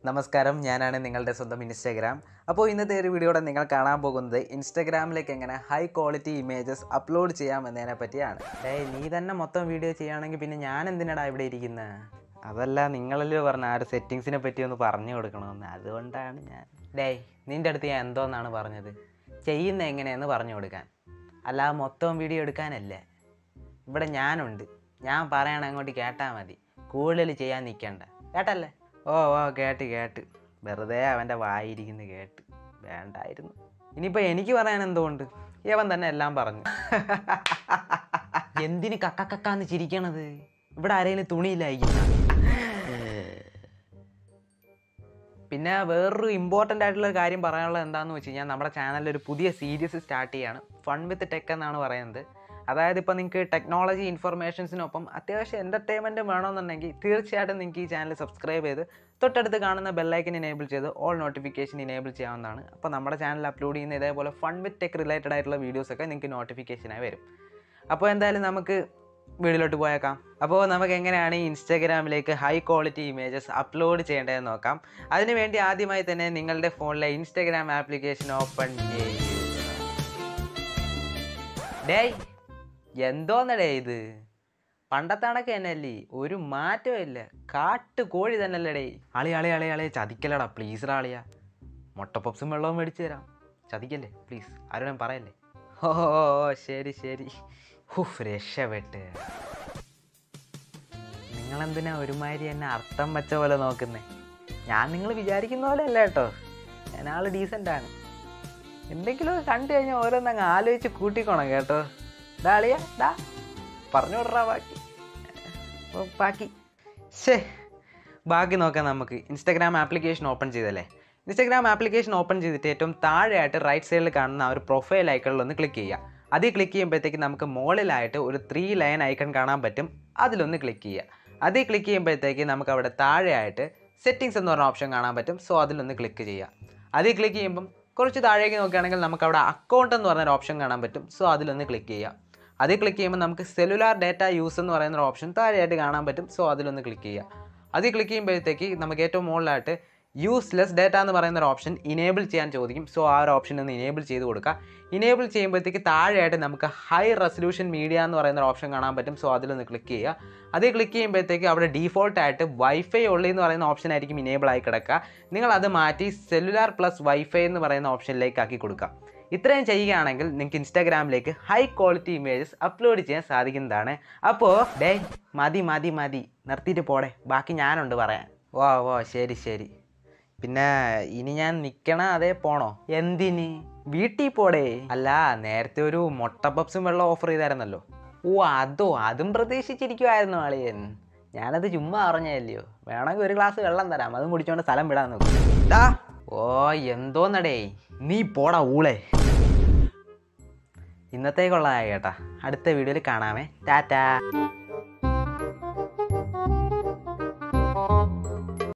നമസ്കാരം ഞാനാണ് നിങ്ങളുടെ സ്വന്തം ഇൻസ്റ്റാഗ്രാം അപ്പോൾ ഇന്നത്തെ ഒരു വീഡിയോടെ നിങ്ങൾ കാണാൻ പോകുന്നത് ഇൻസ്റ്റാഗ്രാമിലേക്ക് എങ്ങനെ ഹൈ ക്വാളിറ്റി ഇമേജസ് അപ്ലോഡ് ചെയ്യാം എന്നതിനെ പറ്റിയാണ് ഏയ് നീ തന്നെ മൊത്തം വീഡിയോ ചെയ്യുകയാണെങ്കിൽ പിന്നെ ഞാൻ എന്തിനാടാ ഇവിടെ ഇരിക്കുന്നത് അതല്ല നിങ്ങളല്ലോ പറഞ്ഞ ആ ഒരു സെറ്റിങ്സിനെ പറ്റി ഒന്ന് പറഞ്ഞു കൊടുക്കണമെന്ന് അതുകൊണ്ടാണ് ഞാൻ ഡേയ് നിൻ്റെ അടുത്ത് ഞാൻ എന്തോന്നാണ് പറഞ്ഞത് ചെയ്യുന്ന എങ്ങനെയെന്ന് പറഞ്ഞു കൊടുക്കാൻ അല്ലാതെ മൊത്തം വീഡിയോ എടുക്കാനല്ലേ ഇവിടെ ഞാനുണ്ട് ഞാൻ പറയണ അങ്ങോട്ട് കേട്ടാൽ മതി കൂടുതൽ ചെയ്യാൻ നിൽക്കണ്ട കേട്ടല്ലേ ഓ ഓ കേട്ട് കേട്ട് വെറുതെ അവൻ്റെ വായിരിക്കുന്നു കേട്ട് വേണ്ടായിരുന്നു ഇനിയിപ്പോൾ എനിക്ക് പറയാൻ എന്തുകൊണ്ട് ഇവൻ തന്നെ എല്ലാം പറഞ്ഞു എന്തിന് കക്കക്കക്കാന്ന് ചിരിക്കണത് ഇവിടെ ആരെങ്കിലും തുണിയില്ലായിരിക്കും പിന്നെ വേറൊരു ഇമ്പോർട്ടൻ്റ് ആയിട്ടുള്ള ഒരു കാര്യം പറയാനുള്ളത് എന്താണെന്ന് വെച്ച് കഴിഞ്ഞാൽ നമ്മുടെ ചാനലിൽ ഒരു പുതിയ സീരീസ് സ്റ്റാർട്ട് ചെയ്യാണ് ഫൺ വിത്ത് ടെക് എന്നാണ് പറയുന്നത് അതായത് ഇപ്പോൾ നിങ്ങൾക്ക് ടെക്നോളജി ഇൻഫർമേഷൻസിനൊപ്പം അത്യാവശ്യം എൻ്റർടൈൻമെൻറ്റ് വേണമെന്നുണ്ടെങ്കിൽ തീർച്ചയായിട്ടും നിങ്ങൾക്ക് ഈ ചാനൽ സബ്സ്ക്രൈബ് ചെയ്ത് തൊട്ടടുത്ത് കാണുന്ന ബെല്ലൈക്കൻ ഇനേബിൾ ചെയ്ത് ഓൾ നോട്ടിഫിക്കേഷൻ ഇനേബിൾ ചെയ്യാവുന്നതാണ് അപ്പോൾ നമ്മുടെ ചാനൽ അപ്ലോഡ് ചെയ്യുന്ന ഇതേപോലെ ഫൺ വിത്ത് ടെക് റിലേറ്റഡ് ആയിട്ടുള്ള വീഡിയോസൊക്കെ നിങ്ങൾക്ക് നോട്ടിഫിക്കേഷനായി വരും അപ്പോൾ എന്തായാലും നമുക്ക് വീഡിയോയിലോട്ട് പോയേക്കാം അപ്പോൾ നമുക്ക് എങ്ങനെയാണ് ഈ ഇൻസ്റ്റാഗ്രാമിലേക്ക് ഹൈ ക്വാളിറ്റി ഇമേജസ് അപ്ലോഡ് ചെയ്യേണ്ടതെന്ന് നോക്കാം അതിനുവേണ്ടി ആദ്യമായി തന്നെ നിങ്ങളുടെ ഫോണിലെ ഇൻസ്റ്റാഗ്രാം ആപ്ലിക്കേഷൻ ഓപ്പൺ ചെയ്യുക ഡേയ് എന്തോന്നടേ ഇത് പണ്ടത്തെ കണക്ക് തന്നെയല്ലേ ഒരു മാറ്റവും ഇല്ല കാട്ട് കോഴി തന്നെയല്ലേ ഡേ അളി അളി അളി അളി ചതിക്കലടാ പ്ലീസ് അളിയാ മുട്ട പപ്സും വെള്ളവും മേടിച്ചു തരാം ചതിക്കല്ലേ പ്ലീസ് ആരോടും പറയല്ലേ ഓ ഓ, ഓ ശരി ശരി ഹുഫ് രക്ഷപ്പെട്ട് നിങ്ങളെന്തിനാ ഒരുമാതിരി എന്നെ അർത്ഥം വെച്ച പോലെ നോക്കുന്നേ ഞാൻ നിങ്ങൾ വിചാരിക്കുന്ന പോലെ അല്ല കേട്ടോ ഞാൻ ആള് ഡീസൻ്റ് ആണ് എന്തെങ്കിലും കണ്ടു കഴിഞ്ഞാൽ ഓരോന്നങ്ങ് ആലോചിച്ച് കൂട്ടിക്കോണം കേട്ടോ ഡാ അളിയാ ഡാ പറഞ്ഞു വിടറാ ബാക്കി ഓ, ബാക്കി ശേ ബാക്കി നോക്കാം നമുക്ക് ഇൻസ്റ്റാഗ്രാം ആപ്ലിക്കേഷൻ ഓപ്പൺ ചെയ്തല്ലേ ഇൻസ്റ്റാഗ്രാം ആപ്ലിക്കേഷൻ ഓപ്പൺ ചെയ്തിട്ട് ഏറ്റവും താഴെയായിട്ട് റൈറ്റ് സൈഡിൽ കാണുന്ന ആ ഒരു പ്രൊഫൈൽ ഐക്കണിൽ ഒന്ന് ക്ലിക്ക് ചെയ്യുക അതിൽ ക്ലിക്ക് ചെയ്യുമ്പോഴത്തേക്ക് നമുക്ക് മുകളിലായിട്ട് ഒരു ത്രീ ലൈൻ ഐക്കൺ കാണാൻ പറ്റും അതിലൊന്ന് ക്ലിക്ക് ചെയ്യുക അതിൽ ക്ലിക്ക് ചെയ്യുമ്പോഴത്തേക്ക് നമുക്ക് അവിടെ താഴെയായിട്ട് സെറ്റിങ്സ് എന്ന് പറഞ്ഞ ഓപ്ഷൻ കാണാൻ പറ്റും സോ അതിലൊന്ന് ക്ലിക്ക് ചെയ്യുക അതിൽ ക്ലിക്ക് ചെയ്യുമ്പം കുറച്ച് താഴേക്ക് നോക്കുകയാണെങ്കിൽ നമുക്ക് അവിടെ അക്കൗണ്ട് എന്ന് പറഞ്ഞൊരു ഓപ്ഷൻ കാണാൻ പറ്റും സോ അതിലൊന്ന് ക്ലിക്ക് ചെയ്യുക അതിൽ ക്ലിക്ക് ചെയ്യുമ്പോൾ നമുക്ക് സെല്ലുലാർ ഡാറ്റ യൂസ് എന്ന് പറയുന്ന ഒരു ഓപ്ഷൻ താഴെയായിട്ട് കാണാൻ പറ്റും സോ അതിലൊന്ന് ക്ലിക്ക് ചെയ്യുക അതിൽ ക്ലിക്ക് ചെയ്യുമ്പോഴത്തേക്ക് നമുക്ക് ഏറ്റവും മുകളിലായിട്ട് യൂസ്ലെസ് ഡാറ്റ എന്ന് പറയുന്ന ഒരു ഓപ്ഷൻ ഇനേബിൾ ചെയ്യാൻ ചോദിക്കും സോ ആ ഒരു ഓപ്ഷൻ ഒന്ന് ഇനേബിൾ ചെയ്ത് കൊടുക്കുക ഇനേബിൾ ചെയ്യുമ്പോഴത്തേക്ക് താഴെയായിട്ട് നമുക്ക് ഹൈ റെസൊല്യൂഷൻ മീഡിയ എന്ന് പറയുന്ന ഒരു ഓപ്ഷൻ കാണാൻ പറ്റും സോ അതിലൊന്ന് ക്ലിക്ക് ചെയ്യുക അതിൽ ക്ലിക്ക് ചെയ്യുമ്പോഴത്തേക്ക് അവിടെ ഡീഫോൾട്ട് ആയിട്ട് വൈഫൈ ഉള്ളി എന്ന് പറയുന്ന ഓപ്ഷൻ ആയിരിക്കും ഇനേബിൾ ആയി കിടക്കുക നിങ്ങൾ അത് മാറ്റി സെല്ലുലാർ പ്ലസ് വൈഫൈ എന്ന് പറയുന്ന ഓപ്ഷനിലേക്ക് ആക്കി കൊടുക്കുക ഇത്രയും ചെയ്യുകയാണെങ്കിൽ നിങ്ങൾക്ക് ഇൻസ്റ്റാഗ്രാമിലേക്ക് ഹൈ ക്വാളിറ്റി ഇമേജസ് അപ്ലോഡ് ചെയ്യാൻ സാധിക്കുന്നതാണ് അപ്പോൾ ഡേ മതി മതി മതി നിർത്തിയിട്ട് പോടെ ബാക്കി ഞാനുണ്ട് പറയാൻ ഓ ഓ ശരി ശരി പിന്നെ ഇനി ഞാൻ നിൽക്കണ അതേ പോണോ എന്തിന് വീട്ടിൽ പോടേ അല്ല നേരത്തെ ഒരു മുട്ട പപ്സും വെള്ളം ഓഫർ ചെയ്തായിരുന്നല്ലോ ഓ അതോ അതും പ്രതീക്ഷിച്ചിരിക്കുമായിരുന്നു അളിയൻ ഞാനത് ചുമ്മാ അറിഞ്ഞല്ലയോ വേണമെങ്കിൽ ഒരു ഗ്ലാസ് വെള്ളം തരാം അതും കുടിച്ചോണ്ട് സ്ഥലം വിടാൻ നോക്കും ഡാ ഓ എന്തോന്നടേ നീ പോടാ ഊളെ ഇന്നത്തേക്കുള്ളതായി കേട്ടാ അടുത്ത വീഡിയോയിൽ കാണാമേ ടാറ്റാ